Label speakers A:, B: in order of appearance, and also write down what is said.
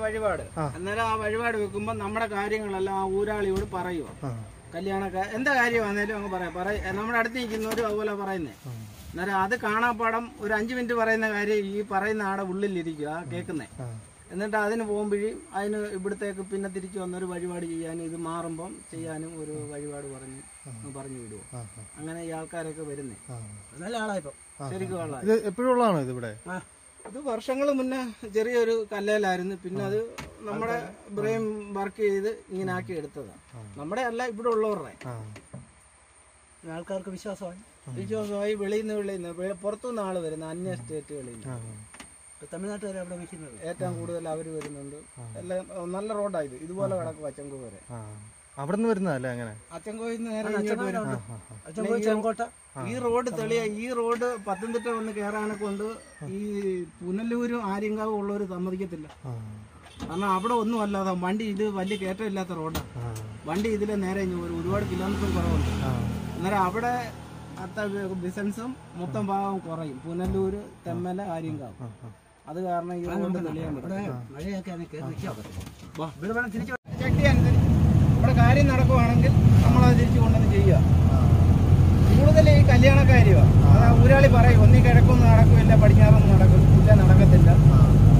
A: വഴിപാട്
B: ആ.
A: അന്നേരം ആ വഴിപാട് വെക്കുമ്പോൾ നമ്മുടെ കാര്യങ്ങളെല്ലാം ആ ഊരാളിയോട് പറയുക
B: ആ
A: കല്യാണ എന്താ കാര്യമാണേലും അങ്ങ് പറയാം പറയ നമ്മുടെ അടുത്ത് നിൽക്കുന്നവരും അതുപോലെ പറയുന്നേ
B: ആ.
A: അന്നേരം അത് കാണാപ്പാടം ഒരു അഞ്ച് മിനിറ്റ് പറയുന്ന കാര്യം ഈ പറയുന്ന ആടെ ഉള്ളിലിരിക്കുക ആ കേൾക്കുന്നേ
B: ആ.
A: എന്നിട്ട് അതിന് പോകുമ്പോഴും അതിന് ഇവിടത്തേക്ക് പിന്നെ തിരിച്ചു വന്നൊരു വഴിപാട് ചെയ്യാനും ഇത് മാറുമ്പം ചെയ്യാനും ഒരു വഴിപാട് പറഞ്ഞ് അങ്ങ് പറഞ്ഞു വിടുവോ
B: ആ,
A: അങ്ങനെ ഈ ആൾക്കാരൊക്കെ വരുന്നേ
B: ആ.
A: നല്ല ആളായിപ്പോ ശരിക്കും ആളായി
B: ഇത് എപ്പോഴും ഉള്ളതാണോ ഇത് ഇവിടെ
A: ഇത് വർഷങ്ങൾ മുന്നേ ചെറിയൊരു കല്ലേലായിരുന്നു പിന്നെ അത് നമ്മുടെ ബ്രെയിൻ വർക്ക് ചെയ്ത് ഇങ്ങനെ ആക്കി എടുത്തതാണ് നമ്മുടെ അല്ല ഇവിടെ ഉള്ളവരുടെ
B: ആ
A: ആൾക്കാർക്ക് വിശ്വാസമായി വിശ്വാസമായി വെളിയിൽ നിന്ന് വെളിയിൽ നിന്ന് പുറത്തുനിന്ന് ആള് വരുന്ന അന്യ സ്റ്റേറ്റുകളിൽ നിന്ന്
B: ആ.
A: തമിഴ്നാട്ടുകാരെ അവിടെ വിൽക്കുന്നത് ഏറ്റവും കൂടുതൽ അവർ വരുന്നുണ്ട് എല്ലാം ഓ, നല്ല റോഡായത് ഇതുപോലെ കിടക്കും അച്ചൻകോ വരെ
B: ആ അവിടെ നിന്ന് വരുന്നതല്ലേ അങ്ങനെ
A: അച്ചൻകോയിൽ നിന്ന് നേരെ ഇങ്ങോട്ട് വരും
B: ആ, ആ.
A: അച്ചൻകോയിൽ ചെങ്കോട്ട ഈ റോഡ് തെളിയ ഈ റോഡ് പത്തനംതിട്ട വന്ന് കയറാനെ കൊണ്ട് ഈ പുനലൂരും ആര്യങ്കാവും ഉള്ളവർ സമ്മതിക്കത്തില്ല
B: ആ.
A: കാരണം അവിടെ ഒന്നും അല്ലാതെ വണ്ടി ഇത് വലിയ കയറ്റമില്ലാത്ത റോഡാണ്
B: ആ.
A: വണ്ടി ഇതിലെ നേരെ ഇങ്ങ് വരും ഒരുപാട് കിലോമീറ്റർ കുറവുണ്ട്
B: ആ.
A: അന്നേരം അവിടെ അത്ത ബിസിനസ്സും മൊത്തം ഭാഗം കുറയും പുനലൂര് തെമ്മല ആര്യങ്കാവ്
B: ആ, ആ.
A: അത് കാരണം ഈ റോഡ് തെളിയാൻ
C: തിരിച്ചു
A: ശക്തി അനുസരിച്ച് ഇവിടെ കാര്യം നടക്കുവാണെങ്കിൽ നമ്മളത് തിരിച്ചു കൊണ്ടുവന്ന് ചെയ്യുക കൂടുതൽ ഈ കല്യാണക്കാര്യമാണ് അതാ ഊരാളി പറയും ഒന്നി കിഴക്കൊന്നും നടക്കില്ല പടിഞ്ഞാറൊന്നും നടക്കും ഇല്ല നടക്കത്തില്ല